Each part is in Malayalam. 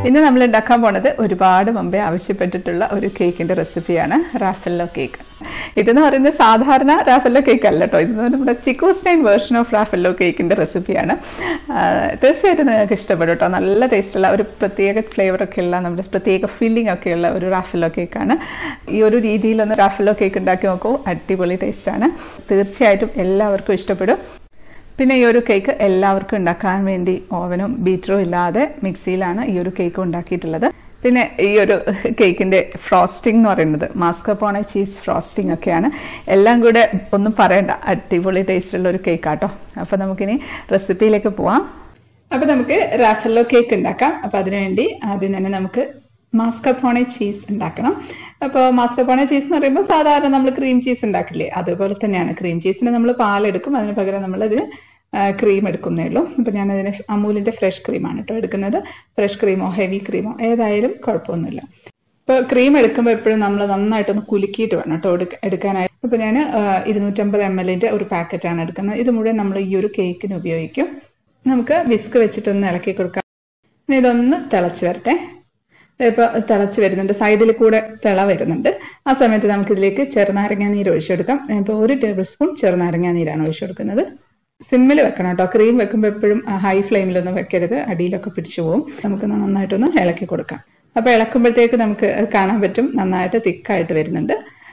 ഇന്ന് നമ്മൾ ഉണ്ടാക്കാൻ പോണത് ഒരുപാട് മുമ്പേ ആവശ്യപ്പെട്ടിട്ടുള്ള ഒരു കേക്കിന്റെ റെസിപ്പിയാണ് റാഫെല്ലോ കേക്ക് ഇതെന്ന് പറയുന്നത് സാധാരണ റാഫെല്ലോ കേക്ക് അല്ല കേട്ടോ ഇത് നമ്മുടെ ചിക്കോസ്റ്റൈൻ വേർഷൻ ഓഫ് റാഫെല്ലോ കേക്കിന്റെ റെസിപ്പിയാണ് തീർച്ചയായിട്ടും നിങ്ങൾക്ക് ഇഷ്ടപ്പെടും കേട്ടോ നല്ല ടേസ്റ്റുള്ള ഒരു പ്രത്യേക ഫ്ലേവർ ഒക്കെ ഉള്ള നമ്മുടെ പ്രത്യേക ഫീലിംഗ് ഒക്കെയുള്ള ഒരു റാഫെല്ലോ കേക്കാണ് ഈ ഒരു രീതിയിലൊന്ന് റാഫെല്ലോ കേക്ക് ഉണ്ടാക്കി നോക്കൂ അടിപൊളി ടേസ്റ്റാണ് തീർച്ചയായിട്ടും എല്ലാവർക്കും ഇഷ്ടപ്പെടും പിന്നെ ഈ ഒരു കേക്ക് എല്ലാവർക്കും ഉണ്ടാക്കാൻ വേണ്ടി ഓവനും ബീറ്ററും ഇല്ലാതെ മിക്സിയിലാണ് ഈ ഒരു കേക്ക് ഉണ്ടാക്കിയിട്ടുള്ളത് പിന്നെ ഈ ഒരു കേക്കിന്റെ ഫ്രോസ്റ്റിംഗ് എന്ന് പറയുന്നത് മാസ്കപ്പോണ ചീസ് ഫ്രോസ്റ്റിംഗ് ഒക്കെയാണ് എല്ലാം കൂടെ ഒന്നും പറയണ്ട അടിപൊളി ടേസ്റ്റുള്ള ഒരു കേക്കാട്ടോ അപ്പോൾ നമുക്കിനി റെസിപ്പിയിലേക്ക് പോവാം അപ്പോൾ നമുക്ക് റാഫല്ലോ കേക്ക് ഉണ്ടാക്കാം അപ്പോൾ അതിനുവേണ്ടി ആദ്യം തന്നെ നമുക്ക് മാസ്കപ്പോണെ ചീസ് ഉണ്ടാക്കണം അപ്പോൾ മാസ്കപ്പോണെ ചീസ് എന്ന് പറയുമ്പോൾ സാധാരണ നമ്മൾ ക്രീം ചീസ് ഉണ്ടാക്കില്ലേ അതുപോലെ തന്നെയാണ് ക്രീം ചീസിന് നമ്മൾ പാലെടുക്കും അതിന് പകരം നമ്മളതിന് ക്രീം എടുക്കുന്നേ ഉള്ളൂ അപ്പോൾ ഞാനതിന് അമൂലിൻ്റെ ഫ്രഷ് ക്രീമാണ് കേട്ടോ എടുക്കുന്നത് ഫ്രഷ് ക്രീമോ ഹെവി ക്രീമോ ഏതായാലും കുഴപ്പമൊന്നുമില്ല ഇപ്പോൾ ക്രീം എടുക്കുമ്പോൾ എപ്പോഴും നമ്മൾ നന്നായിട്ടൊന്ന് കുലുക്കിയിട്ട് വേണം കേട്ടോ എടുക്കാനായിട്ട് ഇപ്പോൾ ഞാൻ ഇരുന്നൂറ്റമ്പത് എം എല്ലിൻ്റെ ഒരു പാക്കറ്റാണ് എടുക്കുന്നത് ഇത് മുഴുവൻ നമ്മൾ ഈ ഒരു കേക്കിന് ഉപയോഗിക്കും നമുക്ക് വിസ്ക് വെച്ചിട്ടൊന്ന് ഇളക്കി കൊടുക്കാം ഇനി ഇതൊന്ന് തിളച്ച് വരട്ടെ ഇപ്പോൾ തിളച്ച് വരുന്നുണ്ട് സൈഡിൽ കൂടെ തിള വരുന്നുണ്ട് ആ സമയത്ത് നമുക്കിതിലേക്ക് ചെറുനാരങ്ങ നീര് ഒഴിച്ചെടുക്കാം ഇപ്പോൾ ഒരു ടേബിൾ സ്പൂൺ ചെറുനാരങ്ങ നീരാണ് ഒഴിച്ചു കൊടുക്കുന്നത് സിമ്മിൽ വെക്കണം കേട്ടോ ക്രീം വെക്കുമ്പോൾ എപ്പോഴും ഹൈ ഫ്ലെയിമിലൊന്നും വെക്കരുത് അടിയിലൊക്കെ പിടിച്ചു പോകും നമുക്ക് നന്നായിട്ടൊന്ന് ഇളക്കി കൊടുക്കാം അപ്പോൾ ഇളക്കുമ്പോഴത്തേക്ക് നമുക്ക് കാണാൻ പറ്റും നന്നായിട്ട് തിക്കായിട്ട് വരുന്നുണ്ട്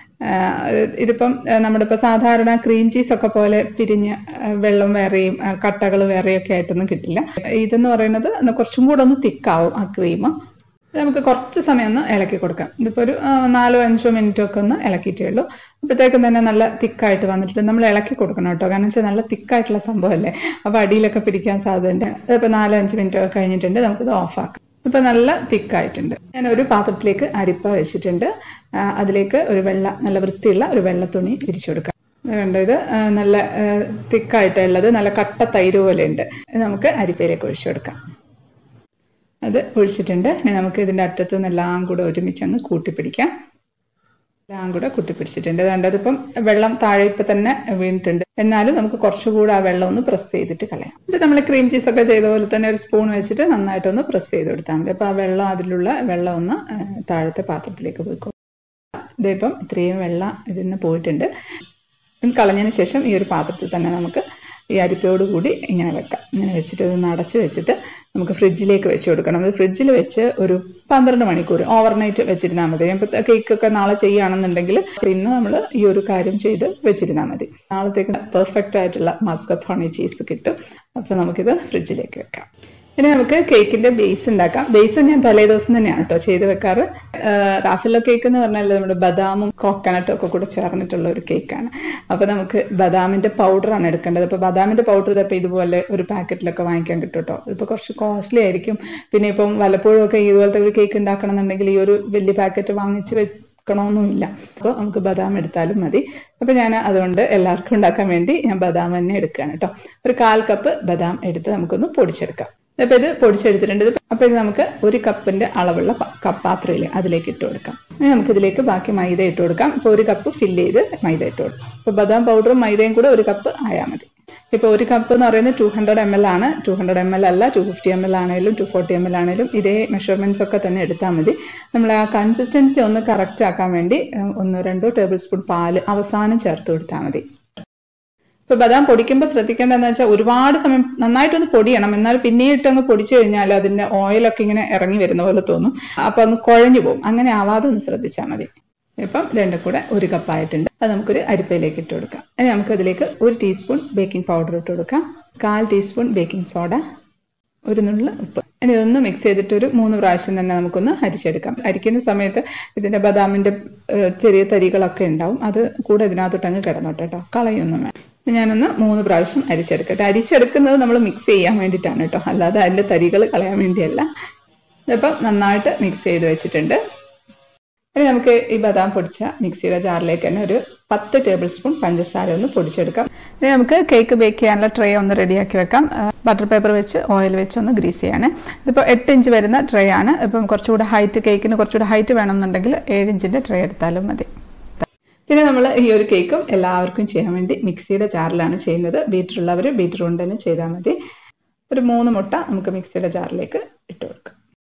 ഇതിപ്പം നമ്മുടെ ഇപ്പോൾ സാധാരണ ക്രീം ചീസ് ഒക്കെ പോലെ പിരിഞ്ഞ് വെള്ളം വേറെയും കട്ടകൾ വേറെയൊക്കെ ആയിട്ടൊന്നും കിട്ടില്ല ഇതെന്ന് പറയുന്നത് കുറച്ചും കൂടെ ഒന്ന് തിക്കാവും ആ ക്രീം നമുക്ക് കുറച്ച് സമയം ഒന്ന് ഇളക്കി കൊടുക്കാം ഇതിപ്പോൾ ഒരു നാലോ അഞ്ചോ മിനിറ്റോ ഒക്കെ ഒന്ന് ഇളക്കിയിട്ടേ ഉള്ളൂ അപ്പോഴത്തേക്കും തന്നെ നല്ല തിക്കായിട്ട് വന്നിട്ട് നമ്മൾ ഇളക്കി കൊടുക്കണം കേട്ടോ കാരണം വെച്ചാൽ നല്ല തിക്കായിട്ടുള്ള സംഭവമല്ലേ അപ്പോൾ അടിയിലൊക്കെ പിടിക്കാൻ സാധ്യതയുണ്ട് ഇപ്പോൾ നാലോ അഞ്ച് മിനിറ്റ് ഒക്കെ കഴിഞ്ഞിട്ടുണ്ട് നമുക്കിത് ഓഫാക്കാം ഇപ്പൊ നല്ല തിക്കായിട്ടുണ്ട് ഞാൻ ഒരു പാത്രത്തിലേക്ക് അരിപ്പ വെച്ചിട്ടുണ്ട് അതിലേക്ക് ഒരു വെള്ള നല്ല വൃത്തിയുള്ള ഒരു വെള്ള തുണി വിരിച്ചു കൊടുക്കാം കണ്ടോ ഇത് നല്ല തിക്കായിട്ടുള്ളത് നല്ല കട്ട തൈര് പോലെ ഉണ്ട് നമുക്ക് അരിപ്പയിലേക്ക് ഒഴിച്ചു കൊടുക്കാം അത് ഒഴിച്ചിട്ടുണ്ട് ഇനി നമുക്ക് ഇതിൻ്റെ അറ്റത്തു നിന്നെല്ലാം കൂടെ ഒരുമിച്ച് അങ്ങ് കൂട്ടിപ്പിടിക്കാം എല്ലാം കൂടെ കൂട്ടിപ്പിടിച്ചിട്ടുണ്ട് അതുകൊണ്ട് അതിപ്പം വെള്ളം താഴെ ഇപ്പം തന്നെ വീണിട്ടുണ്ട് എന്നാലും നമുക്ക് കുറച്ചുകൂടെ ആ വെള്ളം ഒന്ന് പ്രസ് ചെയ്തിട്ട് കളയാം ഇത് നമ്മൾ ക്രീം ചീസ് ഒക്കെ ചെയ്ത പോലെ തന്നെ ഒരു സ്പൂൺ വെച്ചിട്ട് നന്നായിട്ടൊന്ന് പ്രസ് ചെയ്ത് കൊടുത്താൽ മതി അപ്പോൾ ആ വെള്ളം അതിലുള്ള വെള്ളം ഒന്ന് താഴത്തെ പാത്രത്തിലേക്ക് പോയിക്കോളും ഇതിപ്പം ഇത്രയും വെള്ളം ഇതിൽ നിന്ന് പോയിട്ടുണ്ട് കളഞ്ഞതിന് ശേഷം ഈ ഒരു പാത്രത്തിൽ തന്നെ നമുക്ക് ഈ അരിപ്പയോട് കൂടി ഇങ്ങനെ വെക്കാം ഇങ്ങനെ വെച്ചിട്ട് ഇതൊന്ന് അടച്ചു വെച്ചിട്ട് നമുക്ക് ഫ്രിഡ്ജിലേക്ക് വെച്ച് കൊടുക്കണം അത് ഫ്രിഡ്ജിൽ വെച്ച് ഒരു പന്ത്രണ്ട് മണിക്കൂർ ഓവർനൈറ്റ് വെച്ചിരുന്നാൽ മതി ഇപ്പോൾ കേക്കൊക്കെ നാളെ ചെയ്യുകയാണെന്നുണ്ടെങ്കിൽ ഇന്ന് നമ്മൾ ഈ ഒരു കാര്യം ചെയ്ത് വെച്ചിരുന്നാൽ മതി നാളത്തേക്ക് പെർഫെക്റ്റ് ആയിട്ടുള്ള മാസ്കത്തോണി ചീസ് കിട്ടും അപ്പോൾ നമുക്കിത് ഫ്രിഡ്ജിലേക്ക് വെക്കാം ഇനി നമുക്ക് കേക്കിന്റെ ബേസ് ഉണ്ടാക്കാം ബേസ് ഞാൻ തലേ ദിവസം തന്നെയാണ് കേട്ടോ ചെയ്ത് വെക്കാറ് റാഫിലോ കേക്ക് എന്ന് പറഞ്ഞാൽ നമ്മുടെ ബദാമും കോക്കനട്ടും ഒക്കെ കൂടെ ചേർന്നിട്ടുള്ള ഒരു കേക്കാണ് അപ്പൊ നമുക്ക് ബദാമിന്റെ പൗഡറാണ് എടുക്കേണ്ടത് ഇപ്പൊ ബദാമിന്റെ പൗഡർ ഇതപ്പോൾ ഇതുപോലെ ഒരു പാക്കറ്റിലൊക്കെ വാങ്ങിക്കാൻ കിട്ടും കേട്ടോ ഇപ്പൊ കുറച്ച് കോസ്റ്റ്ലി ആയിരിക്കും പിന്നെ ഇപ്പം വല്ലപ്പോഴും ഒക്കെ ഇതുപോലത്തെ ഒരു കേക്ക് ഉണ്ടാക്കണം എന്നുണ്ടെങ്കിൽ ഈ ഒരു വലിയ പാക്കറ്റ് വാങ്ങിച്ച് വെക്കണമെന്നുമില്ല അപ്പോൾ നമുക്ക് ബദാം എടുത്താലും മതി അപ്പോൾ ഞാൻ അതുകൊണ്ട് എല്ലാവർക്കും ഉണ്ടാക്കാൻ വേണ്ടി ഞാൻ ബദാം തന്നെ എടുക്കുകയാണ് കേട്ടോ ഒരു കാൽ കപ്പ് ബദാം എടുത്ത് നമുക്കൊന്ന് പൊടിച്ചെടുക്കാം അപ്പോൾ ഇത് പൊടിച്ചെടുത്തിട്ടുണ്ട് അപ്പോൾ ഇത് നമുക്ക് ഒരു കപ്പിന്റെ അളവുള്ള പാത്രയില്ലേ അതിലേക്ക് ഇട്ട് കൊടുക്കാം ഇനി നമുക്ക് ഇതിലേക്ക് ബാക്കി മൈദ ഇട്ട് കൊടുക്കാം ഇപ്പോൾ ഒരു കപ്പ് ഫില്ല് ചെയ്ത് മൈദ ഇട്ട് കൊടുക്കാം ഇപ്പോൾ ബദാം പൗഡറും മൈദയും കൂടെ ഒരു കപ്പ് ആയാൽ മതി ഇപ്പോൾ ഒരു കപ്പ് എന്ന് പറയുന്നത് ടു ഹൺഡ്രഡ് എം എൽ ആണ് ടു ഹൺഡ്രഡ് എം എൽ അല്ല ടു ഫിഫ്റ്റി എം എൽ ആണെങ്കിലും ടു ഫോർട്ടി എം എൽ ആണെങ്കിലും ഇതേ മെഷർമെന്റ്സ് ഒക്കെ തന്നെ എടുത്താൽ മതി നമ്മൾ ആ കൺസിസ്റ്റൻസി ഒന്ന് കറക്റ്റ് ആക്കാൻ വേണ്ടി ഒന്നോ രണ്ടോ ടേബിൾ സ്പൂൺ പാല് അവസാനം ചേർത്ത് കൊടുത്താൽ മതി ഇപ്പൊ ബദാം പൊടിക്കുമ്പോൾ ശ്രദ്ധിക്കേണ്ടതെന്ന് വെച്ചാൽ ഒരുപാട് സമയം നന്നായിട്ടൊന്ന് പൊടിയണം എന്നാൽ പിന്നെ ഇട്ടങ്ങ് പൊടിച്ചു കഴിഞ്ഞാൽ അതിന്റെ ഓയിലൊക്കെ ഇങ്ങനെ ഇറങ്ങി വരുന്ന പോലെ തോന്നും അപ്പൊ ഒന്ന് കുഴഞ്ഞു പോകും അങ്ങനെ ആവാതെ ഒന്ന് ശ്രദ്ധിച്ചാൽ മതി ഇപ്പം രണ്ടും കൂടെ ഒരു കപ്പായിട്ടുണ്ട് അത് നമുക്കൊരു അരിപ്പയിലേക്ക് ഇട്ട് കൊടുക്കാം ഇനി നമുക്ക് അതിലേക്ക് ഒരു ടീസ്പൂൺ ബേക്കിംഗ് പൗഡർ ഇട്ട് കൊടുക്കാം കാൽ ടീസ്പൂൺ ബേക്കിംഗ് സോഡ ഒരു നുള്ള ഉപ്പ് ഇനി ഇതൊന്ന് മിക്സ് ചെയ്തിട്ട് ഒരു മൂന്ന് പ്രാവശ്യം തന്നെ നമുക്കൊന്ന് അരിച്ചെടുക്കാം അരിക്കുന്ന സമയത്ത് ഇതിന്റെ ബദാമിന്റെ ചെറിയ തരികളൊക്കെ ഉണ്ടാവും അത് കൂടെ ഇതിനകത്തോട്ട് അങ്ങ് കിടന്നോട്ടെ കേട്ടോ കളയൊന്നും വേണം ഞാനൊന്ന് മൂന്ന് പ്രാവശ്യം അരിച്ചെടുക്കട്ടെ അരിച്ചെടുക്കുന്നത് നമ്മൾ മിക്സ് ചെയ്യാൻ വേണ്ടിയിട്ടാണ് കേട്ടോ അല്ലാതെ അതിൻ്റെ തരികൾ കളയാൻ വേണ്ടിയല്ല ഇതിപ്പം നന്നായിട്ട് മിക്സ് ചെയ്ത് വെച്ചിട്ടുണ്ട് ഇനി നമുക്ക് ഈ ബദാം പൊടിച്ച മിക്സിയുടെ ജാറിലേക്ക് തന്നെ ഒരു പത്ത് ടേബിൾ സ്പൂൺ പഞ്ചസാര ഒന്ന് പൊടിച്ചെടുക്കാം ഇനി നമുക്ക് കേക്ക് ബേക്ക് ചെയ്യാനുള്ള ട്രേ ഒന്ന് റെഡിയാക്കി വെക്കാം ബട്ടർ പേപ്പർ വെച്ച് ഓയിൽ വെച്ച് ഒന്ന് ഗ്രീസ് ചെയ്യാണ് ഇതിപ്പോൾ എട്ട് ഇഞ്ച് വരുന്ന ട്രേ ആണ് ഇപ്പം കുറച്ചുകൂടെ ഹൈറ്റ് കേക്കിന് കുറച്ചുകൂടെ ഹൈറ്റ് വേണമെന്നുണ്ടെങ്കിൽ ഏഴ് ഇഞ്ചിൻ്റെ ട്രേ എടുത്താലും മതി പിന്നെ നമ്മൾ ഈ ഒരു കേക്കും എല്ലാവർക്കും ചെയ്യാൻ വേണ്ടി മിക്സിയുടെ ജാറിലാണ് ചെയ്യുന്നത് ബീറ്റർ ഉള്ളവർ ബീറ്റർ കൊണ്ട് തന്നെ ചെയ്താൽ മതി ഒരു മൂന്ന് മുട്ട നമുക്ക് മിക്സിയുടെ ജാറിലേക്ക് ഇട്ട് കൊടുക്കാം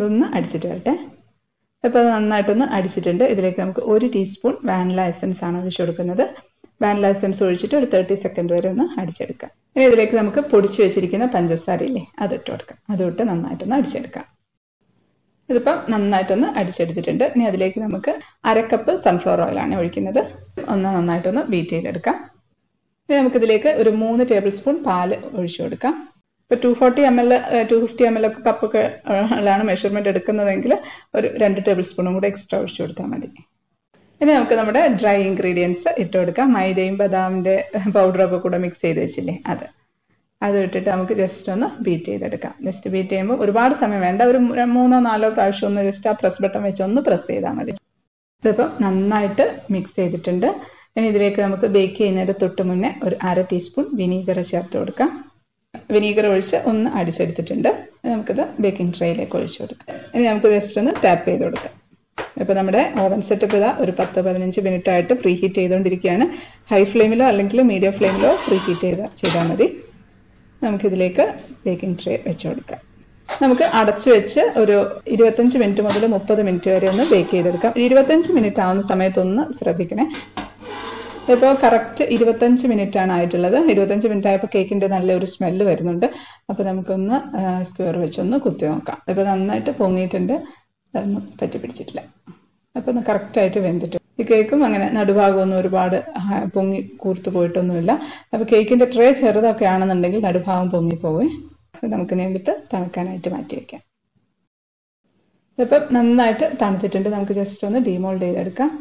ഇതൊന്ന് അടിച്ചിട്ട് വരട്ടെ അപ്പോൾ അത് നന്നായിട്ടൊന്ന് അടിച്ചിട്ടുണ്ട് ഇതിലേക്ക് നമുക്ക് ഒരു ടീസ്പൂൺ വാനില എസൻസ് ആണ് ഒഴിച്ചു കൊടുക്കുന്നത് വാനില എസൻസ് ഒഴിച്ചിട്ട് ഒരു തേർട്ടി സെക്കൻഡ് വരെ ഒന്ന് അടിച്ചെടുക്കാം ഇനി ഇതിലേക്ക് നമുക്ക് പൊടിച്ചു വെച്ചിരിക്കുന്ന പഞ്ചസാര ഇല്ലേ അത് ഇട്ട് കൊടുക്കാം അത് ഇട്ട് നന്നായിട്ടൊന്ന് അടിച്ചെടുക്കാം ഇതിപ്പം നന്നായിട്ടൊന്ന് അടിച്ചെടുത്തിട്ടുണ്ട് ഇനി അതിലേക്ക് നമുക്ക് അരക്കപ്പ് സൺഫ്ലവർ ഓയിലാണ് ഒഴിക്കുന്നത് ഒന്ന് നന്നായിട്ടൊന്ന് ബീറ്റ് ചെയ്തെടുക്കാം ഇനി നമുക്കിതിലേക്ക് ഒരു മൂന്ന് ടേബിൾ സ്പൂൺ പാല് ഒഴിച്ചു കൊടുക്കാം ഇപ്പോൾ two forty M L two fifty M L ഒക്കെ കപ്പൊക്കെ ാണ് മെഷർമെൻറ്റ് എടുക്കുന്നതെങ്കിൽ ഒരു രണ്ട് ടേബിൾ സ്പൂണും കൂടെ എക്സ്ട്രാ ഒഴിച്ചു കൊടുത്താൽ മതി ഇനി നമുക്ക് നമ്മുടെ ഡ്രൈ ഇൻഗ്രീഡിയൻസ് ഇട്ട് കൊടുക്കാം മൈദയും ബദാമിൻ്റെ പൗഡറൊക്കെ കൂടെ മിക്സ് ചെയ്ത് വെച്ചില്ലേ അത് അത് ഇട്ടിട്ട് നമുക്ക് ജസ്റ്റ് ഒന്ന് ബീറ്റ് ചെയ്തെടുക്കാം ജസ്റ്റ് ബീറ്റ് ചെയ്യുമ്പോൾ ഒരുപാട് സമയം വേണ്ട ഒരു മൂന്നോ നാലോ പ്രാവശ്യം ഒന്ന് ജസ്റ്റ് ആ പ്രസ് ബട്ടൺ വെച്ച് ഒന്ന് പ്രസ് ചെയ്താൽ മതി ഇതിപ്പോൾ നന്നായിട്ട് മിക്സ് ചെയ്തിട്ടുണ്ട് ഇനി ഇതിലേക്ക് നമുക്ക് ബേക്ക് ചെയ്യുന്നതിൻ്റെ തൊട്ട് മുന്നേ ഒരു അര ടീസ്പൂൺ വിനീഗർ ചേർത്ത് കൊടുക്കാം വിനീഗർ ഒഴിച്ച് ഒന്ന് അടിച്ചെടുത്തിട്ടുണ്ട് നമുക്കിത് ബേക്കിംഗ് ട്രേയിലേക്ക് ഒഴിച്ചു കൊടുക്കാം ഇനി നമുക്ക് ജസ്റ്റ് ഒന്ന് ടാപ്പ് ചെയ്ത് കൊടുക്കാം ഇപ്പോൾ നമ്മുടെ ഓവൻ സെറ്റപ്പ് ഇതാ ഒരു പത്ത് പതിനഞ്ച് മിനിറ്റ് ആയിട്ട് പ്രീ ഹീറ്റ് ചെയ്തുകൊണ്ടിരിക്കുകയാണ് ഹൈ ഫ്ലെയിമിലോ അല്ലെങ്കിൽ മീഡിയം ഫ്ലെയിമിലോ പ്രീ ഹീറ്റ് ചെയ്ത് ചെയ്താൽ മതി നമുക്കിതിലേക്ക് ബേക്കിംഗ് ട്രേ വെച്ച് കൊടുക്കാം നമുക്ക് അടച്ചു വെച്ച് ഒരു ഇരുപത്തഞ്ച് മിനിറ്റ് മുതൽ മുപ്പത് മിനിറ്റ് വരെ ഒന്ന് ബേക്ക് ചെയ്തെടുക്കാം ഇരുപത്തഞ്ച് മിനിറ്റ് ആവുന്ന സമയത്തൊന്ന് ശ്രദ്ധിക്കണേ ഇപ്പോൾ കറക്റ്റ് ഇരുപത്തഞ്ച് മിനിറ്റ് ആണ് ആയിട്ടുള്ളത് ഇരുപത്തഞ്ച് മിനിറ്റ് ആയപ്പോൾ കേക്കിൻ്റെ നല്ലൊരു സ്മെല്ല് വരുന്നുണ്ട് അപ്പോൾ നമുക്കൊന്ന് സ്ക്വയർ വെച്ചൊന്ന് കുത്തി നോക്കാം ഇപ്പോൾ നന്നായിട്ട് പൊങ്ങിയിട്ടുണ്ട് അതൊന്നും പറ്റി പിടിച്ചിട്ടില്ല അപ്പോൾ ഒന്ന് കറക്റ്റായിട്ട് വെന്തിട്ട് ഈ കേക്കും അങ്ങനെ നടുഭാഗമൊന്നും ഒരുപാട് പൊങ്ങി കൂർത്ത് പോയിട്ടൊന്നുമില്ല അപ്പോൾ കേക്കിൻ്റെ ട്രേ ചെറുതൊക്കെ ആണെന്നുണ്ടെങ്കിൽ നടുഭാഗം പൊങ്ങി പോകും നമുക്ക് നേരിട്ട് തണുക്കാനായിട്ട് മാറ്റി വയ്ക്കാം ഇപ്പം നന്നായിട്ട് തണുത്തിട്ടുണ്ട് നമുക്ക് ജസ്റ്റ് ഒന്ന് ഡീമോൾഡ് ചെയ്തെടുക്കാം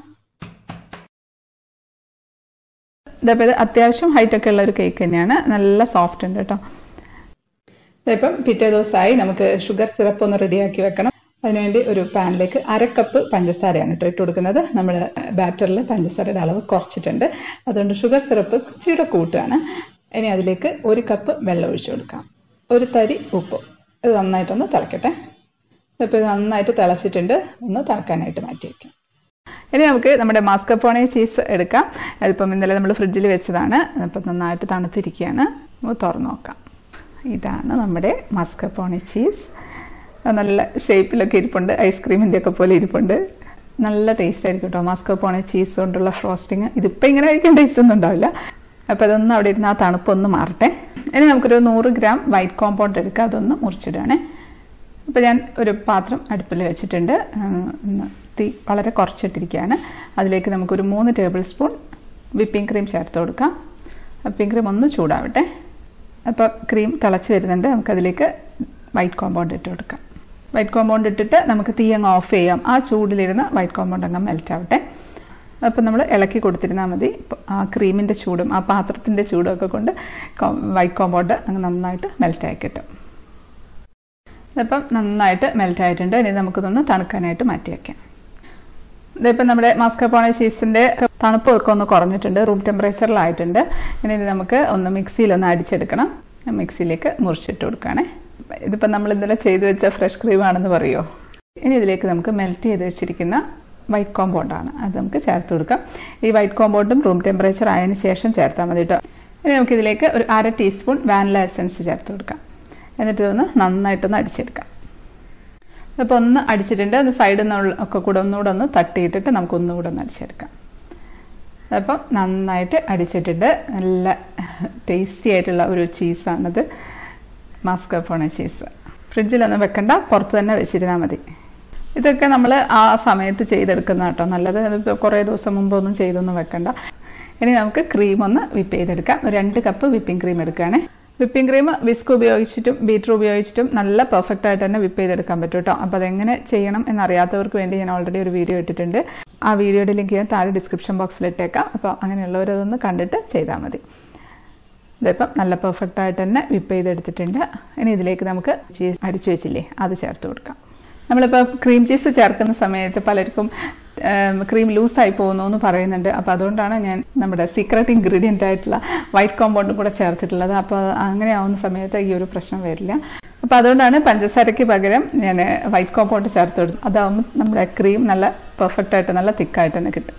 ഇതപ്പോൾ ഇത് അത്യാവശ്യം ഹൈറ്റ് ഒക്കെ ഉള്ള ഒരു കേക്ക് തന്നെയാണ് നല്ല സോഫ്റ്റ് ഉണ്ട് കേട്ടോ ഇതിപ്പം പിറ്റേ ദിവസമായി നമുക്ക് ഷുഗർ സിറപ്പ് ഒന്ന് റെഡിയാക്കി വെക്കണം അതിനുവേണ്ടി ഒരു പാനിലേക്ക് അര കപ്പ് പഞ്ചസാരയാണ് കേട്ടോ ഇട്ട് കൊടുക്കുന്നത് നമ്മൾ ബാറ്ററിൽ പഞ്ചസാരയുടെ അളവ് കുറച്ചിട്ടുണ്ട് അതുകൊണ്ട് ഷുഗർ സിറപ്പ് ഇച്ചിരിയുടെ കൂട്ടുകയാണ് ഇനി അതിലേക്ക് ഒരു കപ്പ് വെള്ളം ഒഴിച്ചു കൊടുക്കാം ഒരു തരി ഉപ്പ് ഇത് നന്നായിട്ടൊന്ന് തിളക്കട്ടെ ഇപ്പോൾ ഇത് നന്നായിട്ട് തിളച്ചിട്ടുണ്ട് ഒന്ന് തിളക്കാനായിട്ട് മാറ്റി വയ്ക്കാം ഇനി നമുക്ക് നമ്മുടെ മാസ്കപ്പോണെ ചീസ് എടുക്കാം അതിപ്പം ഇന്നലെ നമ്മൾ ഫ്രിഡ്ജിൽ വെച്ചതാണ് അപ്പം നന്നായിട്ട് തണുത്തിരിക്കുകയാണ് നമുക്ക് തുറന്നു നോക്കാം ഇതാണ് നമ്മുടെ മാസ്കപ്പോണെ ചീസ് നല്ല ഷേപ്പിലൊക്കെ ഇരിപ്പുണ്ട് ഐസ്ക്രീമിൻ്റെ ഒക്കെ പോലെ ഇരിപ്പുണ്ട് നല്ല ടേസ്റ്റ് ആയിരിക്കും കേട്ടോ മാസ്കപ്പോണെ ചീസ് കൊണ്ടുള്ള ഫ്രോസ്റ്റിങ് ഇതിപ്പോൾ ഇങ്ങനെ കഴിക്കാൻ ടേസ്റ്റ് ഒന്നും ഉണ്ടാവില്ല അപ്പോൾ അതൊന്നും അവിടെ ഇരുന്ന് ആ തണുപ്പൊന്ന് മാറട്ടെ ഇനി നമുക്കൊരു നൂറ് ഗ്രാം വൈറ്റ് കോമ്പൗണ്ട് എടുക്കാം അതൊന്ന് മുറിച്ചിടുകയാണേ അപ്പോൾ ഞാൻ ഒരു പാത്രം അടുപ്പിൽ വെച്ചിട്ടുണ്ട് തീ വളരെ കുറച്ചിട്ടിരിക്കുകയാണ് അതിലേക്ക് നമുക്കൊരു മൂന്ന് ടേബിൾ സ്പൂൺ വിപ്പിംഗ് ക്രീം ചേർത്ത് കൊടുക്കാം വിപ്പിംഗ് ക്രീം ഒന്ന് ചൂടാവട്ടെ അപ്പോൾ ക്രീം തിളച്ച് വരുന്നുണ്ട് നമുക്കതിലേക്ക് വൈറ്റ് കോമ്പൗണ്ട് ഇട്ട് കൊടുക്കാം വൈറ്റ് കോമ്പൗണ്ട് ഇട്ടിട്ട് നമുക്ക് തീ അങ്ങ് ഓഫ് ചെയ്യാം ആ ചൂടിലിരുന്ന് വൈറ്റ് കോമ്പൗണ്ട് അങ്ങ് മെൽറ്റ് ആവട്ടെ അപ്പോൾ നമ്മൾ ഇളക്കി കൊടുത്തിരുന്നാൽ മതി ആ ക്രീമിൻ്റെ ചൂടും ആ പാത്രത്തിൻ്റെ ചൂടും ഒക്കെ കൊണ്ട് വൈറ്റ് കോമ്പൗണ്ട് അങ്ങ് നന്നായിട്ട് മെൽറ്റായി കിട്ടും ഇതിപ്പം നന്നായിട്ട് മെൽറ്റ് ആയിട്ടുണ്ട് ഇനി നമുക്കിതൊന്ന് തണുക്കാനായിട്ട് മാറ്റി വയ്ക്കാം ഇതിപ്പം നമ്മുടെ മാസ്കപ്പോണ ചീസിൻ്റെ തണുപ്പ് ഒക്കെ ഒന്ന് കുറഞ്ഞിട്ടുണ്ട് റൂം ടെമ്പറേച്ചറിലായിട്ടുണ്ട് ഇനി ഇത് നമുക്ക് ഒന്ന് മിക്സിയിലൊന്ന് അടിച്ചെടുക്കണം മിക്സിയിലേക്ക് മുറിച്ചിട്ട് കൊടുക്കുകയാണേ ഇതിപ്പം നമ്മൾ ഇന്നലെ ചെയ്തു വെച്ച ഫ്രഷ് ക്രീം ആണെന്ന് പറയുമോ ഇനി ഇതിലേക്ക് നമുക്ക് മെൽറ്റ് ചെയ്ത് വെച്ചിരിക്കുന്ന വൈറ്റ് കോമ്പൗണ്ടാണ് അത് നമുക്ക് ചേർത്ത് കൊടുക്കാം ഈ വൈറ്റ് കോമ്പൗണ്ടും റൂം ടെമ്പറേച്ചർ ആയതിനു ശേഷം ചേർത്താൽ മതി കേട്ടോ ഇനി നമുക്കിതിലേക്ക് ഒരു അര ടീസ്പൂൺ വാനില എസൻസ് ചേർത്ത് കൊടുക്കാം എന്നിട്ട് ഇതൊന്ന് നന്നായിട്ടൊന്ന് അടിച്ചെടുക്കാം അപ്പോൾ ഒന്ന് അടിച്ചിട്ടുണ്ട് അത് സൈഡിൽ നിന്ന് ഒക്കെ കൂടെ ഒന്നുകൂടെ ഒന്ന് തട്ടിയിട്ടിട്ട് നമുക്ക് ഒന്നുകൂടെ ഒന്ന് അടിച്ചെടുക്കാം അപ്പം നന്നായിട്ട് അടിച്ചിട്ടുണ്ട് നല്ല ടേസ്റ്റി ആയിട്ടുള്ള ഒരു ചീസാണിത് മാസ്കപ്പോണ ചീസ് ഫ്രിഡ്ജിലൊന്നും വെക്കണ്ട പുറത്ത് തന്നെ വെച്ചിരുന്നാൽ മതി ഇതൊക്കെ നമ്മൾ ആ സമയത്ത് ചെയ്തെടുക്കുന്ന കേട്ടോ നല്ലത് ഇതിപ്പോൾ കുറേ ദിവസം മുമ്പൊന്നും ചെയ്തൊന്നും വെക്കണ്ട ഇനി നമുക്ക് ക്രീം ഒന്ന് വിപ്പ് ചെയ്തെടുക്കാം രണ്ട് കപ്പ് വിപ്പിംഗ് ക്രീം എടുക്കുകയാണേ വിപ്പിംഗ് ക്രീം വിസ്ക് ഉപയോഗിച്ചിട്ടും ബീറ്റർ ഉപയോഗിച്ചിട്ടും നല്ല പെർഫെക്റ്റ് ആയിട്ട് തന്നെ വിപ്പ് ചെയ്തെടുക്കാൻ പറ്റും കേട്ടോ അപ്പോൾ അതെങ്ങനെ ചെയ്യണം എന്നറിയാത്തവർക്ക് വേണ്ടി ഞാൻ ഓൾറെഡി ഒരു വീഡിയോ ഇട്ടിട്ടുണ്ട് ആ വീഡിയോയുടെ ലിങ്ക് ഞാൻ താഴെ ഡിസ്ക്രിപ്ഷൻ ബോക്സിൽ ഇട്ടേക്കാം അപ്പോൾ അങ്ങനെയുള്ളവരതൊന്ന് കണ്ടിട്ട് ചെയ്താൽ മതി ഇതിപ്പം നല്ല പെർഫെക്റ്റ് ആയിട്ട് തന്നെ വിപ്പ് ചെയ്തെടുത്തിട്ടുണ്ട് ഇനി ഇതിലേക്ക് നമുക്ക് ചീസ് അടിച്ചു വെച്ചില്ലേ അത് ചേർത്ത് കൊടുക്കാം നമ്മളിപ്പോൾ ക്രീം ചീസ് ചേർക്കുന്ന സമയത്ത് പലർക്കും ക്രീം ലൂസായി പോകുന്നു എന്ന് പറയുന്നുണ്ട് അപ്പോൾ അതുകൊണ്ടാണ് ഞാൻ നമ്മുടെ സീക്രട്ട് ഇൻഗ്രീഡിയൻ്റ് ആയിട്ടുള്ള വൈറ്റ് കോമ്പൗണ്ടും കൂടെ ചേർത്തിട്ടുള്ളത് അപ്പോൾ അങ്ങനെ ആവുന്ന സമയത്ത് ഈ ഒരു പ്രശ്നം വരില്ല അപ്പോൾ അതുകൊണ്ടാണ് പഞ്ചസാരയ്ക്ക് പകരം ഞാൻ വൈറ്റ് കോമ്പൗണ്ട് ചേർത്ത് കൊടുത്തു അതാവുമ്പോൾ നമ്മുടെ ക്രീം നല്ല പെർഫെക്റ്റ് ആയിട്ട് നല്ല തിക്കായിട്ട് തന്നെ കിട്ടും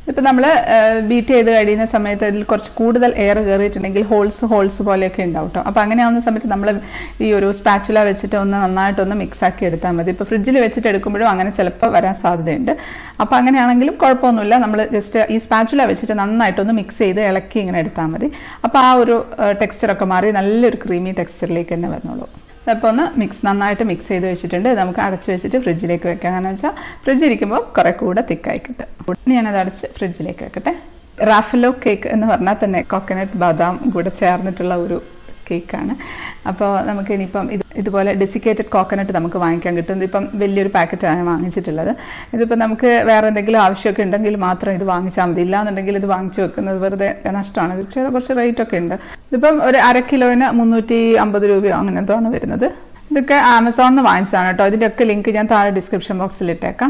ഇപ്പം നമ്മൾ ബീറ്റ് ചെയ്ത് കഴിയുന്ന സമയത്ത് അതിൽ കുറച്ച് കൂടുതൽ എയർ കയറിയിട്ടുണ്ടെങ്കിൽ ഹോൾസ് ഹോൾസ് പോലെയൊക്കെ ഉണ്ടാവും കേട്ടോ അപ്പോൾ അങ്ങനെയാവുന്ന സമയത്ത് നമ്മൾ ഈ ഒരു സ്പാച്ചുല വെച്ചിട്ട് ഒന്ന് നന്നായിട്ടൊന്ന് മിക്സ് ആക്കി എടുത്താൽ മതി ഇപ്പോൾ ഫ്രിഡ്ജിൽ വെച്ചിട്ട് എടുക്കുമ്പോഴും അങ്ങനെ ചിലപ്പോൾ വരാൻ സാധ്യതയുണ്ട് അപ്പോൾ അങ്ങനെയാണെങ്കിലും കുഴപ്പമൊന്നുമില്ല നമ്മൾ ജസ്റ്റ് ഈ സ്പാച്ചുല വെച്ചിട്ട് നന്നായിട്ടൊന്ന് മിക്സ് ചെയ്ത് ഇളക്കി ഇങ്ങനെ എടുത്താൽ മതി അപ്പോൾ ആ ഒരു ടെക്സ്ചറൊക്കെ മാറി നല്ലൊരു ക്രീമി ടെക്സ്ചറിലേക്ക് തന്നെ വന്നോളൂ അപ്പോൾ ഒന്ന് മിക്സ് നന്നായിട്ട് മിക്സ് ചെയ്ത് വെച്ചിട്ടുണ്ട് ഇത് നമുക്ക് അടച്ച് വെച്ചിട്ട് ഫ്രിഡ്ജിലേക്ക് വെക്കാം കാരണം വെച്ചാൽ ഫ്രിഡ്ജ് ഇരിക്കുമ്പോൾ കുറെ കൂടെ തിക്കായി കിട്ടും ഇനി ഞാനത് അടച്ച് ഫ്രിഡ്ജിലേക്ക് വെക്കട്ടെ റാഫലോ കേക്ക് എന്ന് പറഞ്ഞാൽ തന്നെ കോക്കനട്ട് ബദാം കൂടെ ചേർന്നിട്ടുള്ള ഒരു കേക്കാണ് അപ്പോൾ നമുക്ക് ഇനിയിപ്പം ഇത് ഇതുപോലെ ഡെസിക്കേറ്റഡ് കോക്കനട്ട് നമുക്ക് വാങ്ങിക്കാൻ കിട്ടും ഇതിപ്പം വലിയൊരു പാക്കറ്റാണ് വാങ്ങിച്ചിട്ടുള്ളത് ഇതിപ്പോൾ നമുക്ക് വേറെ എന്തെങ്കിലും ആവശ്യമൊക്കെ ഉണ്ടെങ്കിൽ മാത്രം ഇത് വാങ്ങിച്ചാൽ മതി ഇല്ലാന്നുണ്ടെങ്കിൽ ഇത് വാങ്ങിച്ചു വെക്കുന്നത് വെറുതെ നഷ്ടമാണ് ഇത് ചെറിയ കുറച്ച് റേറ്റ് ഒക്കെ ഉണ്ട് ഇതിപ്പം ഒരു അര കിലോന് മുന്നൂറ്റി അമ്പത് രൂപയോ അങ്ങനെ എന്തോ ആണ് വരുന്നത് ഇതൊക്കെ ആമസോണിൽ നിന്ന് വാങ്ങിച്ചതാണ് കേട്ടോ ഇതിൻ്റെയൊക്കെ ലിങ്ക് ഞാൻ താഴെ ഡിസ്ക്രിപ്ഷൻ ബോക്സിൽ ഇട്ടേക്കാം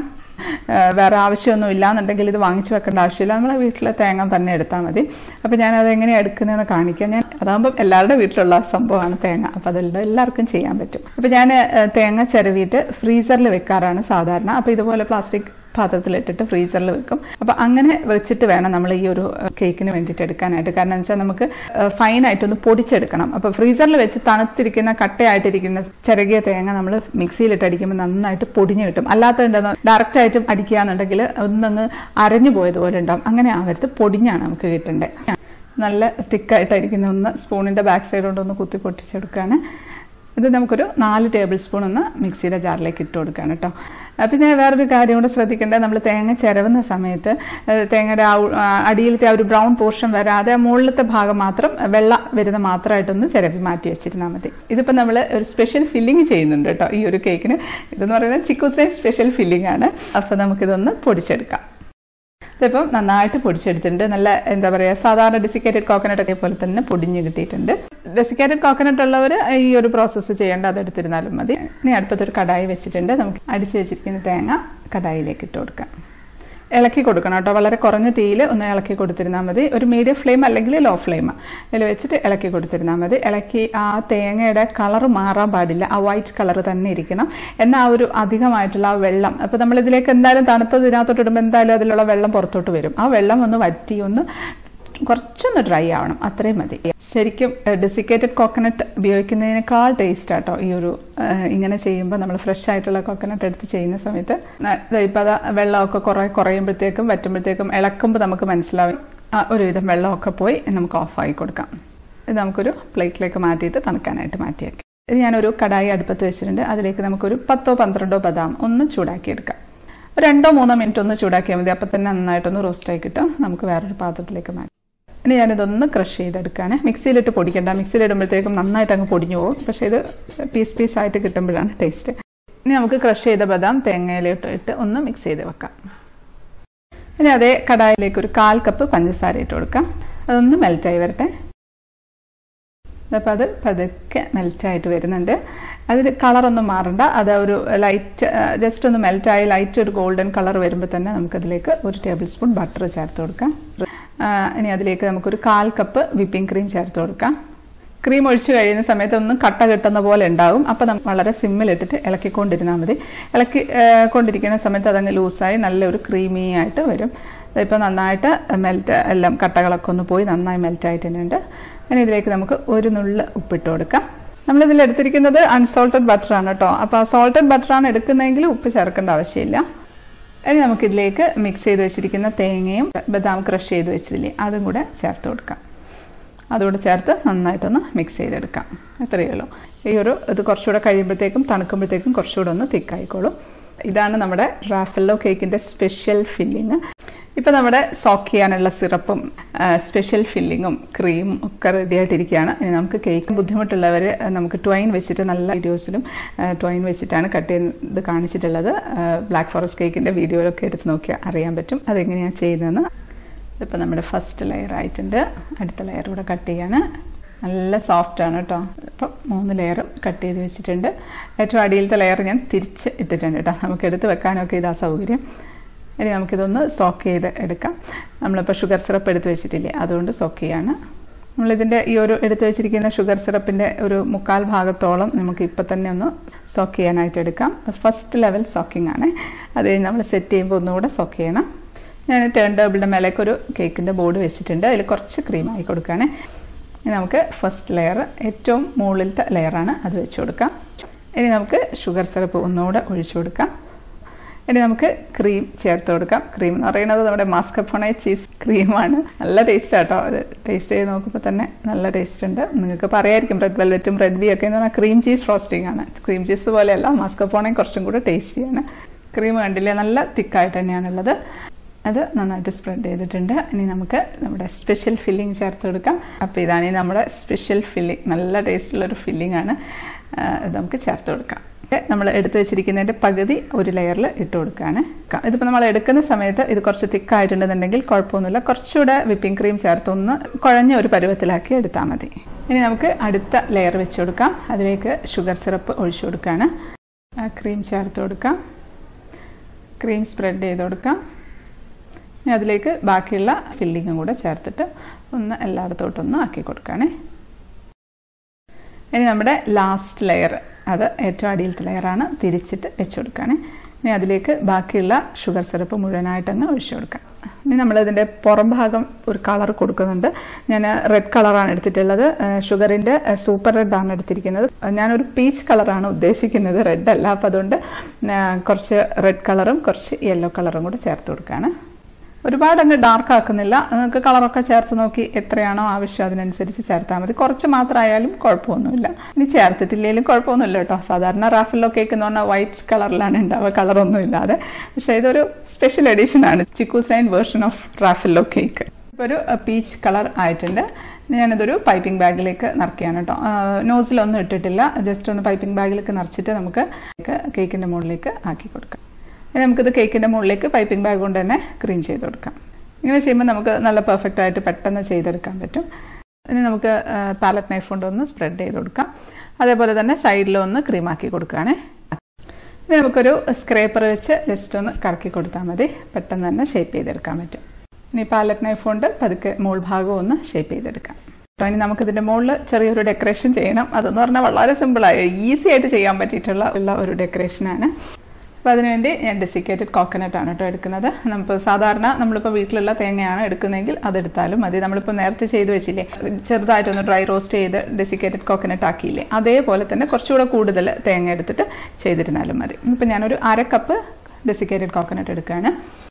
വേറെ ആവശ്യമൊന്നും ഇല്ലാന്നുണ്ടെങ്കിൽ ഇത് വാങ്ങിച്ചു വെക്കേണ്ട ആവശ്യമില്ല നമ്മളെ വീട്ടിലെ തേങ്ങ തന്നെ എടുത്താൽ മതി അപ്പോൾ ഞാൻ അത് എങ്ങനെയാണ് എടുക്കുന്നതെന്ന് കാണിക്കാം ഞാൻ അതാകുമ്പോൾ എല്ലാവരുടെ വീട്ടിലുള്ള സംഭവമാണ് തേങ്ങ അപ്പോൾ അതെല്ലാം എല്ലാവർക്കും ചെയ്യാൻ പറ്റും അപ്പോൾ ഞാൻ തേങ്ങ ചിരവിയിട്ട് ഫ്രീസറിൽ വെക്കാറാണ് സാധാരണ അപ്പോൾ ഇതുപോലെ പ്ലാസ്റ്റിക് പാത്രത്തിലിട്ടിട്ട് ഫ്രീസറിൽ വെക്കും അപ്പോൾ അങ്ങനെ വെച്ചിട്ട് വേണം നമ്മൾ ഈ ഒരു കേക്കിന് വേണ്ടിയിട്ട് എടുക്കാനായിട്ട് കാരണം വെച്ചാൽ നമുക്ക് ഫൈനായിട്ടൊന്ന് പൊടിച്ചെടുക്കണം അപ്പോൾ ഫ്രീസറിൽ വെച്ച് തണുത്തിരിക്കുന്ന കട്ടയായിട്ടിരിക്കുന്ന ചിരകിയ തേങ്ങ നമ്മൾ മിക്സിയിലിട്ട് അടിക്കുമ്പോൾ നന്നായിട്ട് പൊടിഞ്ഞു കിട്ടും അല്ലാത്തതുണ്ടെന്ന് ഡയറക്റ്റ് ആയിട്ട് അടിക്കുകയാണെന്നുണ്ടെങ്കിൽ ഒന്നൊന്ന് അരഞ്ഞു പോയതുപോലെ ഉണ്ടാവും അങ്ങനെ ആവരുത് പൊടിഞ്ഞാണ് നമുക്ക് കിട്ടേണ്ടത് നല്ല തിക്കായിട്ടായിരിക്കുന്ന ഒന്ന് സ്പൂണിൻ്റെ ബാക്ക് സൈഡ് കൊണ്ടൊന്ന് കുത്തി പൊട്ടിച്ചെടുക്കുകയാണ് ഇത് നമുക്കൊരു നാല് ടേബിൾ സ്പൂൺ ഒന്ന് മിക്സിയുടെ ജാറിലേക്ക് ഇട്ട് കൊടുക്കുകയാണ് കേട്ടോ പിന്നെ വേറൊരു കാര്യം കൂടെ ശ്രദ്ധിക്കേണ്ടത് നമ്മൾ തേങ്ങ ചിരവുന്ന സമയത്ത് തേങ്ങയുടെ ആ അടിയിലത്തെ ആ ഒരു ബ്രൗൺ പോർഷൻ വരാതെ മുകളിലത്തെ ഭാഗം മാത്രം വെള്ള വരുന്ന മാത്രമായിട്ടൊന്ന് ചിരവി മാറ്റി വെച്ചിരുന്നാൽ മതി ഇതിപ്പോൾ നമ്മൾ ഒരു സ്പെഷ്യൽ ഫില്ലിങ് ചെയ്യുന്നുണ്ട് കേട്ടോ ഈ ഒരു കേക്കിന് ഇതെന്ന് പറയുന്നത് ചിക്കുസ്ലൈൻ സ്പെഷ്യൽ ഫില്ലിംഗ് ആണ് അപ്പോൾ നമുക്കിതൊന്ന് പൊടിച്ചെടുക്കാം ഇതിപ്പം നന്നായിട്ട് പൊടിച്ചെടുത്തിട്ടുണ്ട് നല്ല എന്താ പറയുക സാധാരണ ഡെസിക്കേറ്റഡ് കോക്കനട്ട് ഒക്കെ പോലെ തന്നെ പൊടിഞ്ഞ് കിട്ടിയിട്ടുണ്ട് ഡെസിക്കേറ്റഡ് കോക്കനട്ട് ഉള്ളവർ ഈ ഒരു പ്രോസസ്സ് ചെയ്യേണ്ട അതെടുത്തിരുന്നാലും മതി ഇനി അടുപ്പത്തൊരു കടായി വെച്ചിട്ടുണ്ട് നമുക്ക് അടിച്ചു വെച്ചിരിക്കുന്ന തേങ്ങ കടായിലേക്ക് ഇട്ട് കൊടുക്കാം ഇളക്കി കൊടുക്കണം കേട്ടോ വളരെ കുറഞ്ഞ തീയിൽ ഒന്ന് ഇളക്കി കൊടുത്തിരുന്നാൽ മതി ഒരു മീഡിയം ഫ്ലെയിം അല്ലെങ്കിൽ ലോ ഫ്ലെയിം അതിൽ വെച്ചിട്ട് ഇളക്കി കൊടുത്തിരുന്നാൽ മതി ഇളക്കി ആ തേങ്ങയുടെ കളർ മാറാൻ പാടില്ല ആ വൈറ്റ് കളർ തന്നെ ഇരിക്കണം എന്നാൽ ആ ഒരു അധികമായിട്ടുള്ള ആ വെള്ളം അപ്പോൾ നമ്മൾ ഇതിലേക്ക് എന്തായാലും തണുത്തത് ഇതിനകത്തോട്ട് ഇടുമ്പോൾ എന്തായാലും അതിലുള്ള വെള്ളം പുറത്തോട്ട് വരും ആ വെള്ളം ഒന്ന് വറ്റി ഒന്ന് കുറച്ചൊന്ന് ഡ്രൈ ആവണം അത്രയും മതി ശരിക്കും ഡെസിക്കേറ്റഡ് കോക്കനട്ട് ഉപയോഗിക്കുന്നതിനേക്കാൾ ടേസ്റ്റ് ആട്ടോ ഈ ഒരു ഇങ്ങനെ ചെയ്യുമ്പോൾ നമ്മൾ ഫ്രഷ് ആയിട്ടുള്ള കോക്കനട്ട് എടുത്ത് ചെയ്യുന്ന സമയത്ത് ഇപ്പം അത് വെള്ളമൊക്കെ കുറേ കുറയുമ്പോഴത്തേക്കും വറ്റുമ്പോഴത്തേക്കും ഇളക്കുമ്പോൾ നമുക്ക് മനസ്സിലാവും ഒരുവിധം വെള്ളമൊക്കെ പോയി നമുക്ക് ഓഫായി കൊടുക്കാം ഇത് നമുക്കൊരു പ്ലേറ്റിലേക്ക് മാറ്റിയിട്ട് തണുക്കാനായിട്ട് മാറ്റിയേക്കാം ഇത് ഞാനൊരു കടായി അടുപ്പത്ത് വെച്ചിട്ടുണ്ട് അതിലേക്ക് നമുക്കൊരു പത്തോ പന്ത്രണ്ടോ ബദാം ഒന്ന് ചൂടാക്കിയെടുക്കാം രണ്ടോ മൂന്നോ മിനിറ്റ് ഒന്ന് ചൂടാക്കിയാൽ മതി അപ്പം തന്നെ നന്നായിട്ടൊന്ന് റോസ്റ്റായി കിട്ടും നമുക്ക് വേറൊരു പാത്രത്തിലേക്ക് മാറ്റാം ഇനി ഞാനിതൊന്ന് ക്രഷ് ചെയ്തെടുക്കുകയാണ് മിക്സിയിലിട്ട് പൊടിക്കണ്ട മിക്സിയിലിടുമ്പോഴത്തേക്കും നന്നായിട്ട് അങ്ങ് പൊടിഞ്ഞു പോകും പക്ഷേ ഇത് പീസ് പീസായിട്ട് കിട്ടുമ്പോഴാണ് ടേസ്റ്റ് ഇനി നമുക്ക് ക്രഷ് ചെയ്ത ബദാം തേങ്ങയിലിട്ട് ഇട്ട് ഒന്ന് മിക്സ് ചെയ്ത് വെക്കാം ഇനി അതേ കടായിലേക്ക് ഒരു കാൽ കപ്പ് പഞ്ചസാര ഇട്ട് കൊടുക്കാം അതൊന്ന് മെൽറ്റായി വരട്ടെ അപ്പോൾ അത് പതുക്കെ മെൽറ്റായിട്ട് വരുന്നുണ്ട് അതിൽ കളറൊന്നും മാറണ്ട അത് ഒരു ലൈറ്റ് ജസ്റ്റ് ഒന്ന് മെൽറ്റായി ലൈറ്റ് ഒരു ഗോൾഡൻ കളർ വരുമ്പോൾ തന്നെ നമുക്കതിലേക്ക് ഒരു ടേബിൾ സ്പൂൺ ബട്ടർ ചേർത്ത് കൊടുക്കാം ഇനി അതിലേക്ക് നമുക്കൊരു കാൽ കപ്പ് വിപ്പിംഗ് ക്രീം ചേർത്ത് കൊടുക്കാം ക്രീം ഒഴിച്ച് കഴിയുന്ന സമയത്ത് ഒന്ന് കട്ട കെട്ടുന്ന പോലെ ഉണ്ടാകും അപ്പോൾ നമ്മൾ വളരെ സിമ്മിലിട്ടിട്ട് ഇളക്കിക്കൊണ്ടിരുന്നാൽ മതി ഇളക്കി കൊണ്ടിരിക്കുന്ന സമയത്ത് അതങ്ങ് ലൂസായി നല്ലൊരു ക്രീമി ആയിട്ട് വരും ഇപ്പോൾ നന്നായിട്ട് മെൽറ്റ് എല്ലാം കട്ടകളൊക്കെ ഒന്ന് പോയി നന്നായി മെൽറ്റ് ആയിട്ടുണ്ട് ഇനി ഇതിലേക്ക് നമുക്ക് ഒരു നുള്ള് ഉപ്പിട്ട് കൊടുക്കാം നമ്മളിതിൽ എടുത്തിരിക്കുന്നത് അൺസോൾട്ടഡ് ബട്ടറാണ് കേട്ടോ അപ്പോൾ സോൾട്ടഡ് ബട്ടറാണ് എടുക്കുന്നതെങ്കിൽ ഉപ്പ് ചേർക്കേണ്ട ആവശ്യമില്ല ഇനി നമുക്കിതിലേക്ക് മിക്സ് ചെയ്ത് വെച്ചിരിക്കുന്ന തേങ്ങയും ബദാം ക്രഷ് ചെയ്ത് വെച്ചതില്ലേ അതും കൂടെ ചേർത്ത് കൊടുക്കാം അതുകൂടെ ചേർത്ത് നന്നായിട്ടൊന്ന് മിക്സ് ചെയ്തെടുക്കാം അത്രയേ ഉള്ളൂ ഈ ഒരു ഇത് കുറച്ചുകൂടെ കഴിയുമ്പോഴത്തേക്കും തണുക്കുമ്പോഴത്തേക്കും കുറച്ചുകൂടെ ഒന്ന് തിക്കായിക്കോളും ഇതാണ് നമ്മുടെ റാഫല്ലോ കേക്കിൻ്റെ സ്പെഷ്യൽ ഫില്ലിങ് ഇപ്പം നമ്മുടെ സോക്ക് ചെയ്യാനുള്ള സിറപ്പും സ്പെഷ്യൽ ഫില്ലിങ്ങും ക്രീമും ഒക്കെ റെഡി ആയിട്ടിരിക്കുകയാണ് ഇനി നമുക്ക് കേക്ക് ബുദ്ധിമുട്ടുള്ളവർ നമുക്ക് ട്വൈൻ വെച്ചിട്ട് നല്ല വീഡിയോസിലും ട്വൈൻ വെച്ചിട്ടാണ് കട്ട് ചെയ്ത് കാണിച്ചിട്ടുള്ളത് ബ്ലാക്ക് ഫോറസ്റ്റ് കേക്കിൻ്റെ വീഡിയോയിലൊക്കെ എടുത്ത് നോക്കിയാൽ അറിയാൻ പറ്റും അതെങ്ങനെയാണ് ചെയ്യുന്നതെന്ന് ഇതിപ്പോൾ നമ്മുടെ ഫസ്റ്റ് ലെയർ ആയിട്ടുണ്ട് അടുത്ത ലെയർ കൂടെ കട്ട് ചെയ്യാണ് നല്ല സോഫ്റ്റ് ആണ് കേട്ടോ അപ്പം മൂന്ന് ലെയറും കട്ട് ചെയ്ത് വെച്ചിട്ടുണ്ട് ഏറ്റവും അടിയിലത്തെ ലെയർ ഞാൻ തിരിച്ച് ഇട്ടിട്ടുണ്ട് കേട്ടോ നമുക്ക് എടുത്ത് വെക്കാനൊക്കെ ഇതാ സൗകര്യം ഇനി നമുക്കിതൊന്ന് സോക്ക് ചെയ്ത് എടുക്കാം നമ്മളിപ്പോൾ ഷുഗർ സിറപ്പ് എടുത്ത് വെച്ചിട്ടില്ലേ അതുകൊണ്ട് സോക്ക് ചെയ്യാണ് നമ്മളിതിൻ്റെ ഈ ഒരു എടുത്ത് വെച്ചിരിക്കുന്ന ഷുഗർ സിറപ്പിൻ്റെ ഒരു മുക്കാൽ ഭാഗത്തോളം നമുക്ക് ഇപ്പം തന്നെ ഒന്ന് സോക്ക് ചെയ്യാനായിട്ട് എടുക്കാം ഫസ്റ്റ് ലെവൽ സോക്കിംഗ് ആണ് അത് കഴിഞ്ഞ് നമ്മൾ സെറ്റ് ചെയ്യുമ്പോൾ ഒന്നുകൂടെ സോക്ക് ചെയ്യണം ഞാൻ ടേൺ ടേബിളിൻ്റെ മേലേക്ക് ഒരു കേക്കിൻ്റെ ബോർഡ് വെച്ചിട്ടുണ്ട് അതിൽ കുറച്ച് ക്രീം ആയി കൊടുക്കുകയാണ് ഇനി നമുക്ക് ഫസ്റ്റ് ലെയർ ഏറ്റവും മുകളിലത്തെ ലെയറാണ് അത് വെച്ച് കൊടുക്കാം ഇനി നമുക്ക് ഷുഗർ സിറപ്പ് ഒന്നുകൂടെ ഒഴിച്ചു കൊടുക്കാം ഇനി നമുക്ക് ക്രീം ചേർത്ത് കൊടുക്കാം ക്രീം എന്ന് പറയുന്നത് നമ്മുടെ മാസ്കഫോണെ ചീസ് ക്രീമാണ് നല്ല ടേസ്റ്റ് ആട്ടോ അത് ടേസ്റ്റ് ചെയ്ത് നോക്കുമ്പോൾ തന്നെ നല്ല ടേസ്റ്റ് ഉണ്ട് നിങ്ങൾക്ക് പറയായിരിക്കും റെഡ് വെൽവെറ്റും റെഡ് ബി ഒക്കെ എന്ന് പറഞ്ഞാൽ ക്രീം ചീസ് ഫ്രോസ്റ്റിംഗ് ആണ് ക്രീം ചീസ് പോലെയല്ല മാസ്കഫോണെ കുറച്ചും കൂടെ ടേസ്റ്റിയാണ് ക്രീം കണ്ടില്ലേ നല്ല തിക്കായിട്ട് തന്നെയാണുള്ളത് അത് നന്നായിട്ട് സ്പ്രെഡ് ചെയ്തിട്ടുണ്ട് ഇനി നമുക്ക് നമ്മുടെ സ്പെഷ്യൽ ഫില്ലിംഗ് ചേർത്ത് കൊടുക്കാം അപ്പോൾ ഇതാണ് ഈ നമ്മുടെ സ്പെഷ്യൽ ഫില്ലിംഗ് നല്ല ടേസ്റ്റുള്ളൊരു ഫില്ലിംഗ് ആണ് ഇത് നമുക്ക് ചേർത്ത് കൊടുക്കാം നമ്മൾ എടുത്തു വെച്ചിരിക്കുന്നതിൻ്റെ പകുതി ഒരു ലെയറിൽ ഇട്ട് കൊടുക്കുകയാണ് ഇതിപ്പോൾ നമ്മൾ എടുക്കുന്ന സമയത്ത് ഇത് കുറച്ച് തിക്കായിട്ടുണ്ടെന്നുണ്ടെങ്കിൽ കുഴപ്പമൊന്നുമില്ല കുറച്ചുകൂടെ വിപ്പിംഗ് ക്രീം ചേർത്ത് ഒന്ന് കുഴഞ്ഞ ഒരു പരുവത്തിലാക്കി എടുത്താൽ മതി ഇനി നമുക്ക് അടുത്ത ലെയർ വെച്ച് കൊടുക്കാം അതിലേക്ക് ഷുഗർ സിറപ്പ് ഒഴിച്ചു കൊടുക്കുകയാണ് ക്രീം ചേർത്ത് കൊടുക്കാം ക്രീം സ്പ്രെഡ് ചെയ്ത് കൊടുക്കാം ഇനി അതിലേക്ക് ബാക്കിയുള്ള ഫില്ലിങ്ങും കൂടെ ചേർത്തിട്ട് ഒന്ന് എല്ലായിടത്തോട്ടൊന്ന് ആക്കി കൊടുക്കുകയാണേ ഇനി നമ്മുടെ ലാസ്റ്റ് ലെയർ അത് ഏറ്റവും അടിയിലത്തെ ലെയറാണ് തിരിച്ചിട്ട് വെച്ച് കൊടുക്കുകയാണ് ഇനി അതിലേക്ക് ബാക്കിയുള്ള ഷുഗർ സിറപ്പ് മുഴുവനായിട്ടങ്ങ് ഒഴിച്ചു കൊടുക്കാം ഇനി നമ്മളിതിൻ്റെ പുറം ഭാഗം ഒരു കളർ കൊടുക്കുന്നുണ്ട് ഞാൻ റെഡ് കളറാണ് എടുത്തിട്ടുള്ളത് ഷുഗറിൻ്റെ സൂപ്പർ റെഡ് ആണ് എടുത്തിരിക്കുന്നത് ഞാനൊരു പീച്ച് കളറാണ് ഉദ്ദേശിക്കുന്നത് റെഡ് അല്ല അപ്പോൾ അതുകൊണ്ട് കുറച്ച് റെഡ് കളറും കുറച്ച് യെല്ലോ കളറും കൂടെ ചേർത്ത് കൊടുക്കുകയാണ് ഒരുപാട് അങ്ങ് ഡാർക്ക് ആക്കുന്നില്ല നിങ്ങൾക്ക് കളറൊക്കെ ചേർത്ത് നോക്കി എത്രയാണോ ആവശ്യം അതിനനുസരിച്ച് ചേർത്താൽ മതി കുറച്ച് മാത്രമായാലും കുഴപ്പമൊന്നുമില്ല ഇനി ചേർത്തിട്ടില്ലെങ്കിലും കുഴപ്പമൊന്നുമില്ല കേട്ടോ സാധാരണ റാഫിലോ കേക്ക് എന്ന് പറഞ്ഞാൽ വൈറ്റ് കളറിലാണ് ഉണ്ടാവുക കളറൊന്നും ഇല്ലാതെ പക്ഷേ ഇതൊരു സ്പെഷ്യൽ എഡിഷൻ ആണ് ചിക്കു സ്റ്റൈൻ വേർഷൻ ഓഫ് റാഫിലോ കേക്ക് ഇപ്പോൾ ഒരു പീച്ച് കളർ ആയിട്ടുണ്ട് ഞാനിതൊരു പൈപ്പിംഗ് ബാഗിലേക്ക് നിറയ്ക്കുകയാണ് കേട്ടോ നോസിലൊന്നും ഇട്ടിട്ടില്ല ജസ്റ്റ് ഒന്ന് പൈപ്പിംഗ് ബാഗിലേക്ക് നിറച്ചിട്ട് നമുക്ക് കേക്കിൻ്റെ മുകളിലേക്ക് ആക്കി കൊടുക്കാം ഇനി നമുക്കിത് കേക്കിൻ്റെ മുകളിലേക്ക് പൈപ്പിംഗ് ബാഗ് കൊണ്ട് തന്നെ ക്രീം ചെയ്ത് കൊടുക്കാം ഇങ്ങനെ ചെയ്യുമ്പോൾ നമുക്ക് നല്ല പെർഫെക്റ്റ് ആയിട്ട് പെട്ടെന്ന് ചെയ്തെടുക്കാൻ പറ്റും ഇനി നമുക്ക് പാലറ്റ് നൈഫ് കൊണ്ട് ഒന്ന് സ്പ്രെഡ് ചെയ്ത് കൊടുക്കാം അതേപോലെ തന്നെ സൈഡിലൊന്ന് ക്രീമാക്കി കൊടുക്കുകയാണേ ഇനി നമുക്കൊരു സ്ക്രേപ്പർ വെച്ച് ജസ്റ്റ് ഒന്ന് കറക്കി കൊടുത്താൽ മതി പെട്ടെന്ന് തന്നെ ഷേപ്പ് ചെയ്തെടുക്കാൻ പറ്റും ഇനി പാലറ്റ് നൈഫ് കൊണ്ട് പതുക്കെ മുകൾ ഭാഗം ഒന്ന് ഷേപ്പ് ചെയ്തെടുക്കാം അപ്പോൾ ഇനി നമുക്കിതിൻ്റെ മുകളിൽ ചെറിയൊരു ഡെക്കറേഷൻ ചെയ്യണം അതെന്ന് പറഞ്ഞാൽ വളരെ സിമ്പിളായ ഈസി ആയിട്ട് ചെയ്യാൻ പറ്റിയിട്ടുള്ള ഉള്ള ഒരു ഡെക്കറേഷനാണ് അപ്പോൾ അതിനുവേണ്ടി ഞാൻ ഡെസിക്കേറ്റഡ് കോക്കനട്ട് ആണ് കേട്ടോ എടുക്കുന്നത് നമുക്ക് സാധാരണ നമ്മളിപ്പോൾ വീട്ടിലുള്ള തേങ്ങയാണ് എടുക്കുന്നതെങ്കിൽ അതെടുത്താലും മതി നമ്മളിപ്പോൾ നേരത്തെ ചെയ്ത് വെച്ചില്ലേ ചെറുതായിട്ടൊന്ന് ഡ്രൈ റോസ്റ്റ് ചെയ്ത് ഡെസിക്കേറ്റഡ് കോക്കനട്ട് ആക്കിയില്ലേ അതേപോലെ തന്നെ കുറച്ചുകൂടെ കൂടുതൽ തേങ്ങ എടുത്തിട്ട് ചെയ്തിരുന്നാലും മതി ഇപ്പം ഞാനൊരു അര കപ്പ് ഡെസിക്കേറ്റഡ് കോക്കനട്ട് എടുക്കുകയാണ്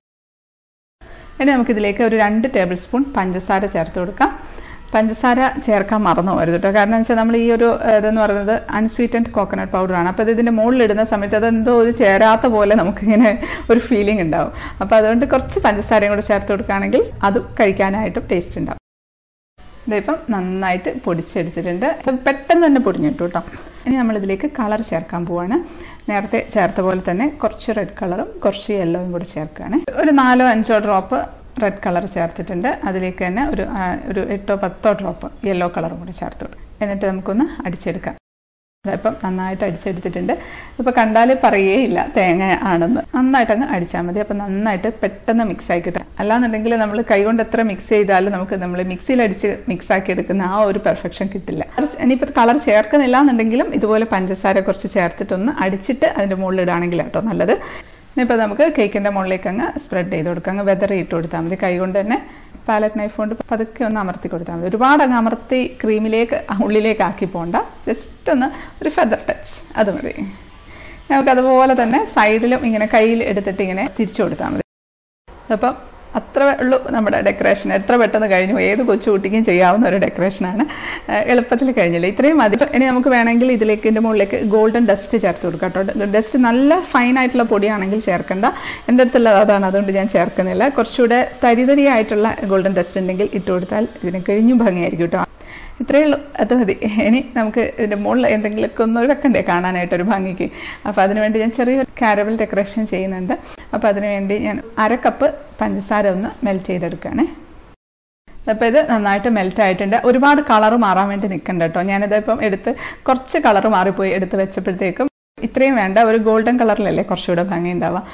ഇനി നമുക്കിതിലേക്ക് ഒരു രണ്ട് ടേബിൾ സ്പൂൺ പഞ്ചസാര ചേർത്ത് കൊടുക്കാം പഞ്ചസാര ചേർക്കാൻ മറന്നു പോകരുത് കേട്ടോ കാരണം വെച്ചാൽ നമ്മൾ ഈ ഒരു ഇതെന്ന് പറയുന്നത് അൺസ്വീറ്റൻഡ് കോക്കനട്ട് പൗഡറാണ് അപ്പോൾ ഇത് ഇതിൻ്റെ മുകളിലിടുന്ന സമയത്ത് അതെന്തോ ഒരു ചേരാത്ത പോലെ നമുക്കിങ്ങനെ ഒരു ഫീലിംഗ് ഉണ്ടാവും അപ്പോൾ അതുകൊണ്ട് കുറച്ച് പഞ്ചസാരയും കൂടെ ചേർത്ത് കൊടുക്കുകയാണെങ്കിൽ അത് കഴിക്കാനായിട്ടും ടേസ്റ്റ് ഉണ്ടാവും ഇതിപ്പം നന്നായിട്ട് പൊടിച്ചെടുത്തിട്ടുണ്ട് പെട്ടെന്ന് തന്നെ പൊടിഞ്ഞിട്ടു കേട്ടോ ഇനി നമ്മളിതിലേക്ക് കളർ ചേർക്കാൻ പോവാണ് നേരത്തെ ചേർത്ത പോലെ തന്നെ കുറച്ച് റെഡ് കളറും കുറച്ച് യെല്ലോയും കൂടെ ചേർക്കുകയാണ് ഒരു നാലോ അഞ്ചോ ഡ്രോപ്പ് റെഡ് കളർ ചേർത്തിട്ടുണ്ട് അതിലേക്ക് തന്നെ ഒരു ഒരു എട്ടോ പത്തോ ഡ്രോപ്പ് യെല്ലോ കളറും കൂടി ചേർത്ത് കൊടുക്കും എന്നിട്ട് നമുക്കൊന്ന് അടിച്ചെടുക്കാം ഇപ്പം നന്നായിട്ട് അടിച്ചെടുത്തിട്ടുണ്ട് ഇപ്പോൾ കണ്ടാൽ പറയേയില്ല തേങ്ങ ആണെന്ന് നന്നായിട്ട് അങ്ങ് അടിച്ചാൽ മതി അപ്പം നന്നായിട്ട് പെട്ടെന്ന് മിക്സ് ആക്കി കിട്ടാം അല്ലാന്നുണ്ടെങ്കിൽ നമ്മൾ കൈകൊണ്ട് എത്ര മിക്സ് ചെയ്താലും നമുക്ക് നമ്മൾ മിക്സിയിൽ അടിച്ച് മിക്സ് ആക്കി എടുക്കുന്ന ആ ഒരു പെർഫെക്ഷൻ കിട്ടില്ല ഇനിയിപ്പോൾ കളർ ചേർക്കുന്നില്ല എന്നുണ്ടെങ്കിലും ഇതുപോലെ പഞ്ചസാര കുറച്ച് ചേർത്തിട്ടൊന്ന് അടിച്ചിട്ട് അതിൻ്റെ മുകളിലിടുകയാണെങ്കിൽ കേട്ടോ നല്ലത് ഇനിയിപ്പോൾ നമുക്ക് കേക്കിൻ്റെ മുകളിലേക്ക് അങ്ങ് സ്പ്രെഡ് ചെയ്ത് കൊടുക്കാം അങ്ങ് വെതറി ഇട്ട് കൊടുത്താൽ മതി കൈ കൊണ്ട് തന്നെ പാലറ്റ് നൈഫ് കൊണ്ട് പതുക്കെ ഒന്ന് അമർത്തി കൊടുത്താൽ മതി ഒരുപാട് അങ്ങ് അമർത്തി ക്രീമിലേക്ക് ഉള്ളിലേക്ക് ആക്കി പോകണ്ട ജസ്റ്റ് ഒന്ന് ഒരു ഫെദർ ടച്ച് അത് മതി നമുക്ക് അതുപോലെ തന്നെ സൈഡിലും ഇങ്ങനെ കയ്യിൽ എടുത്തിട്ട് ഇങ്ങനെ തിരിച്ചു കൊടുത്താൽ മതി അപ്പം അത്ര ഉള്ളൂ നമ്മുടെ ഡെക്കറേഷൻ എത്ര പെട്ടെന്ന് കഴിഞ്ഞു ഏത് കൊച്ചുകുട്ടിക്കും ചെയ്യാവുന്ന ഒരു ഡെക്കറേഷനാണ് എളുപ്പത്തിൽ കഴിഞ്ഞില്ല ഇത്രയും മതി ഇനി നമുക്ക് വേണമെങ്കിൽ ഇതിലേക്ക് ഇതിൻ്റെ മുകളിലേക്ക് ഗോൾഡൻ ഡസ്റ്റ് ചേർത്ത് കൊടുക്കാം കേട്ടോ ഡസ്റ്റ് നല്ല ഫൈൻ ആയിട്ടുള്ള പൊടിയാണെങ്കിൽ ചേർക്കണ്ട എൻ്റെ അടുത്തുള്ളത് അതാണ് അതുകൊണ്ട് ഞാൻ ചേർക്കുന്നില്ല കുറച്ചുകൂടെ തരിതരിയായിട്ടുള്ള ഗോൾഡൻ ഡസ്റ്റ് ഉണ്ടെങ്കിൽ ഇട്ട് കൊടുത്താൽ ഇതിന് കഴിഞ്ഞു ഭംഗിയായിരിക്കും കേട്ടോ ഇത്രയേ ഉള്ളൂ അത് മതി ഇനി നമുക്ക് ഇതിൻ്റെ മുകളിൽ എന്തെങ്കിലുമൊക്കെ ഒന്ന് വെക്കണ്ടേ കാണാനായിട്ട് ഒരു ഭംഗിക്ക് അപ്പോൾ അതിനുവേണ്ടി ഞാൻ ചെറിയൊരു കാരവൽ ഡെക്കറേഷൻ ചെയ്യുന്നുണ്ട് അപ്പോൾ അതിനുവേണ്ടി ഞാൻ അര കപ്പ് പഞ്ചസാര ഒന്ന് മെൽറ്റ് ചെയ്തെടുക്കുകയാണേ അപ്പോൾ ഇത് നന്നായിട്ട് മെൽറ്റ് ആയിട്ടുണ്ട് ഒരുപാട് കളർ മാറാൻ വേണ്ടി നിൽക്കണ്ട കേട്ടോ ഞാനിത് ഇപ്പം എടുത്ത് കുറച്ച് കളർ മാറിപ്പോയി എടുത്ത് വെച്ചപ്പോഴത്തേക്കും ഇത്രയും വേണ്ട ഒരു ഗോൾഡൻ കളറിലല്ലേ കുറച്ചുകൂടെ ഭംഗി ഉണ്ടാവുക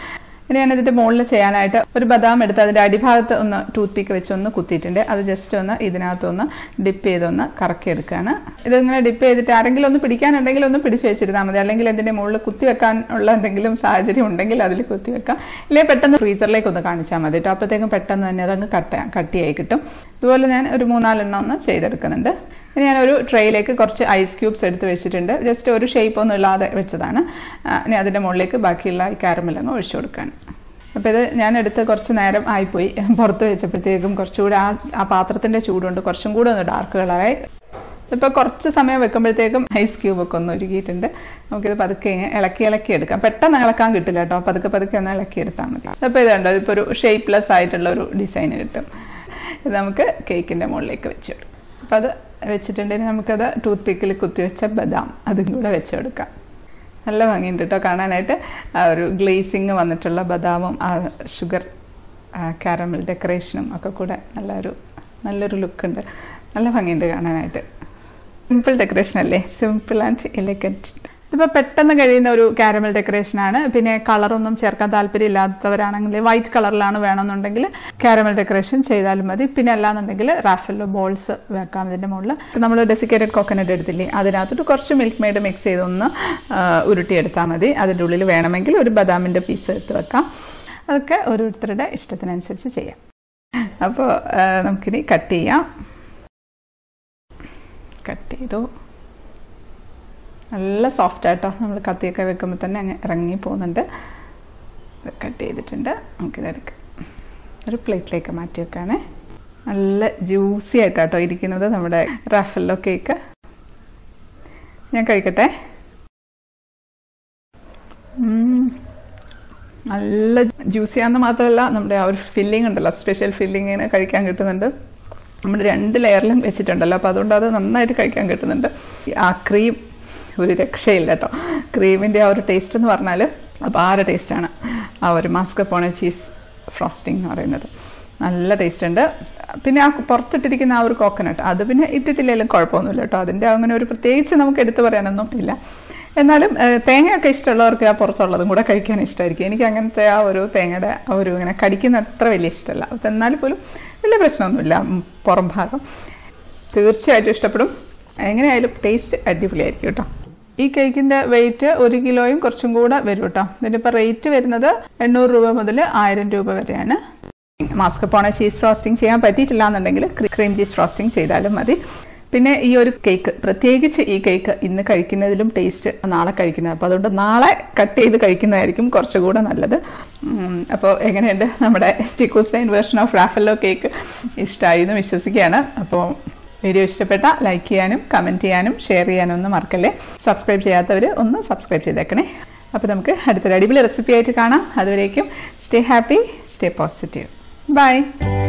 ഇനി ഞാൻ ഇതിന്റെ മുകളിൽ ചെയ്യാനായിട്ട് ഒരു ബദാം എടുത്ത് അതിന്റെ അടിഭാഗത്ത് ഒന്ന് ടൂത്ത് പീക്ക് വെച്ച് ഒന്ന് കുത്തിയിട്ടുണ്ട് അത് ജസ്റ്റ് ഒന്ന് ഇതിനകത്തൊന്ന് ഡിപ്പ് ചെയ്തൊന്ന് കറക്കിയെടുക്കുകയാണ് ഇതിങ്ങനെ ഡിപ്പ് ചെയ്തിട്ട് ആരെങ്കിലും ഒന്ന് പിടിക്കാനുണ്ടെങ്കിൽ ഒന്ന് പിടിച്ച് വെച്ചിരുന്നാൽ മതി അല്ലെങ്കിൽ ഇതിന്റെ മുകളിൽ കുത്തി വെക്കാൻ ഉള്ള എന്തെങ്കിലും സാഹചര്യം ഉണ്ടെങ്കിൽ അതിൽ കുത്തി വെക്കാം ഇല്ലെങ്കിൽ പെട്ടെന്ന് ഫ്രീസറിലേക്ക് ഒന്ന് കാണിച്ചാൽ മതി കേട്ടോ അപ്പോഴത്തേക്കും പെട്ടെന്ന് തന്നെ അതങ്ങ് കട്ട കട്ടിയായി കിട്ടും ഇതുപോലെ ഞാൻ ഒരു മൂന്നാലെണ്ണം ഒന്ന് ചെയ്തെടുക്കുന്നുണ്ട് ഇനി ഞാനൊരു ട്രേയിലേക്ക് കുറച്ച് ഐസ് ക്യൂബ്സ് എടുത്ത് വെച്ചിട്ടുണ്ട് ജസ്റ്റ് ഒരു ഷേപ്പ് ഒന്നും ഇല്ലാതെ വെച്ചതാണ് ആ, ഇനി അതിൻ്റെ മുകളിലേക്ക് ബാക്കിയുള്ള ഈ കാരമലങ്ങ് ഒഴിച്ചു കൊടുക്കുകയാണ് അപ്പോൾ ഇത് ഞാൻ എടുത്ത് കുറച്ച് നേരം ആയിപ്പോയി പുറത്ത് വെച്ചപ്പോഴത്തേക്കും കുറച്ചുകൂടി ആ ആ പാത്രത്തിൻ്റെ ചൂടുകൊണ്ട് കുറച്ചും കൂടെ ഒന്ന് ഡാർക്ക് കളറായി ഇപ്പോൾ കുറച്ച് സമയം വെക്കുമ്പോഴത്തേക്കും ഐസ് ക്യൂബ് ഒക്കെ ഒന്ന് ഉരുകിയിട്ടുണ്ട് നമുക്കിത് പതുക്കെ ഇങ്ങനെ ഇളക്കി ഇളക്കി എടുക്കാം പെട്ടെന്ന് ഇളക്കാൻ കിട്ടില്ല കേട്ടോ പതുക്കെ പതുക്കെ ഒന്ന് ഇളക്കി എടുത്താൽ മതി അപ്പോൾ ഇത് കണ്ടോ ഇപ്പോൾ ഒരു ഷേപ്പ്ലെസ് ആയിട്ടുള്ള ഒരു ഡിസൈൻ കിട്ടും ഇത് നമുക്ക് കേക്കിൻ്റെ മുകളിലേക്ക് വെച്ച് കൊടുക്കാം അപ്പോൾ അത് വെച്ചിട്ടുണ്ടെങ്കിൽ നമുക്കത് ടൂത്ത് പിക്കിൽ കുത്തിവെച്ച ബദാം അതും കൂടെ വെച്ച് കൊടുക്കാം നല്ല ഭംഗിയുണ്ട് കേട്ടോ കാണാനായിട്ട് ആ ഒരു ഗ്ലേസിങ് വന്നിട്ടുള്ള ബദാമും ആ ഷുഗർ കാരമൽ ഡെക്കറേഷനും ഒക്കെ കൂടെ നല്ലൊരു നല്ലൊരു ലുക്കുണ്ട് നല്ല ഭംഗിയുണ്ട് കാണാനായിട്ട് സിമ്പിൾ ഡെക്കറേഷൻ അല്ലേ സിമ്പിൾ ആൻഡ് എലഗൻറ്റ് ഇതിപ്പോൾ പെട്ടെന്ന് കഴിയുന്ന ഒരു കാരമൽ ഡെക്കറേഷനാണ് പിന്നെ കളറൊന്നും ചേർക്കാൻ താല്പര്യമില്ലാത്തവരാണെങ്കിൽ വൈറ്റ് കളറിലാണ് വേണമെന്നുണ്ടെങ്കിൽ കാരമൽ ഡെക്കറേഷൻ ചെയ്താലും മതി പിന്നെ അല്ലാന്നുണ്ടെങ്കിൽ റാഫല്ലോ ബോൾസ് വെക്കാം ഇതിൻ്റെ മുകളിൽ നമ്മൾ ഡെസിക്കേറ്റഡ് കോക്കനട്ട് എടുത്തില്ലേ അതിനകത്തോട്ട് കുറച്ച് മിൽക്ക് മെയ്ഡ് മിക്സ് ചെയ്തൊന്ന് ആ, ഉരുട്ടിയെടുത്താൽ മതി അതിൻ്റെ ഉള്ളിൽ വേണമെങ്കിൽ ഒരു ബദാമിൻ്റെ പീസ് എടുത്ത് വെക്കാം അതൊക്കെ ഓരോരുത്തരുടെ ഇഷ്ടത്തിനനുസരിച്ച് ചെയ്യാം അപ്പോൾ നമുക്കിനി കട്ട് ചെയ്യാം കട്ട് ചെയ്തു നല്ല സോഫ്റ്റ് ആയിട്ടോ നമ്മൾ കത്തിയൊക്കെ വെക്കുമ്പോൾ തന്നെ അങ്ങ് ഇറങ്ങി പോകുന്നുണ്ട് കട്ട് ചെയ്തിട്ടുണ്ട് നമുക്കിത് എടുക്കാം ഒരു പ്ലേറ്റിലേക്ക് മാറ്റി വെക്കാണ് നല്ല ജ്യൂസി ആയിട്ടാട്ടോ ഇരിക്കുന്നത് നമ്മുടെ റഫല്ലോ കേക്ക് ഞാൻ കഴിക്കട്ടെ ഉം. നല്ല ജ്യൂസിയാന്ന് മാത്രമല്ല നമ്മുടെ ആ ഒരു ഫില്ലിംഗ് ഉണ്ടല്ലോ സ്പെഷ്യൽ ഫില്ലിങ്ങിന് കഴിക്കാൻ കിട്ടുന്നുണ്ട് നമ്മൾ രണ്ട് ലെയറിലും വെച്ചിട്ടുണ്ടല്ലോ അപ്പോൾ അതുകൊണ്ട് അത് നന്നായിട്ട് കഴിക്കാൻ കിട്ടുന്നുണ്ട് ആ ക്രീം ഒരു രക്ഷയില്ല കേട്ടോ ക്രീമിൻ്റെ ആ ഒരു ടേസ്റ്റ് എന്ന് പറഞ്ഞാൽ അപാര ടേസ്റ്റാണ് ആ ഒരു മാസ്കപ്പോണ ചീസ് ഫ്രോസ്റ്റിംഗ് എന്ന് പറയുന്നത് നല്ല ടേസ്റ്റ് ഉണ്ട് പിന്നെ ആ പുറത്തിട്ടിരിക്കുന്ന ആ ഒരു കോക്കനട്ട് അത് പിന്നെ ഇട്ടിട്ടില്ലെങ്കിലും കുഴപ്പമൊന്നുമില്ല കേട്ടോ അതിൻ്റെ അങ്ങനെ ഒരു പ്രത്യേകിച്ച് നമുക്ക് എടുത്തു പറയാനൊന്നും ഇല്ല എന്നാലും ഏഹ്, തേങ്ങയൊക്കെ ഇഷ്ടമുള്ളവർക്ക് ആ പുറത്തുള്ളതും കൂടെ കഴിക്കാൻ ഇഷ്ടമായിരിക്കും എനിക്ക് അങ്ങനത്തെ ആ ഒരു തേങ്ങയുടെ ആ ഒരു ഇങ്ങനെ കടിക്കുന്ന അത്ര വലിയ ഇഷ്ടമല്ല അപ്പം എന്നാൽ പോലും വലിയ പ്രശ്നമൊന്നുമില്ല ഉം, പുറം ഭാഗം തീർച്ചയായിട്ടും ഇഷ്ടപ്പെടും എങ്ങനെയായാലും ടേസ്റ്റ് അടിപൊളിയായിരിക്കും കേട്ടോ ഈ കേക്കിൻ്റെ വെയിറ്റ് ഒരു കിലോയും കുറച്ചും കൂടെ വരും കേട്ടോ ഇതിനിപ്പോൾ റേറ്റ് വരുന്നത് എണ്ണൂറ് രൂപ മുതൽ ആയിരം രൂപ വരെയാണ് മാസ്കപ്പോണ ചീസ് ഫ്രോസ്റ്റിംഗ് ചെയ്യാൻ പറ്റിയിട്ടില്ല എന്നുണ്ടെങ്കിൽ ക്രീം ചീസ് ഫ്രോസ്റ്റിംഗ് ചെയ്താലും മതി പിന്നെ ഈ ഒരു കേക്ക് പ്രത്യേകിച്ച് ഈ കേക്ക് ഇന്ന് കഴിക്കുന്നതിലും ടേസ്റ്റ് നാളെ കഴിക്കുന്നത് അപ്പോൾ അതുകൊണ്ട് നാളെ കട്ട് ചെയ്ത് കഴിക്കുന്നതായിരിക്കും കുറച്ചുകൂടെ നല്ലത് അപ്പോൾ എങ്ങനെയുണ്ട് നമ്മുടെ ചിക്കോസ്റ്റൈൻ വേർഷൻ ഓഫ് റാഫല്ലോ കേക്ക് ഇഷ്ടമായി എന്ന് വിശ്വസിക്കുകയാണ് അപ്പോൾ വീഡിയോ ഇഷ്ടപ്പെട്ട ലൈക്ക് ചെയ്യാനും കമൻറ്റ് ചെയ്യാനും ഷെയർ ചെയ്യാനും ഒന്നും മറക്കല്ലേ സബ്സ്ക്രൈബ് ചെയ്യാത്തവർ ഒന്ന് സബ്സ്ക്രൈബ് ചെയ്തേക്കണേ അപ്പോൾ നമുക്ക് അടുത്തൊരു അടിപൊളി റെസിപ്പി ആയിട്ട് കാണാം അതുവരേക്കും stay happy stay positive by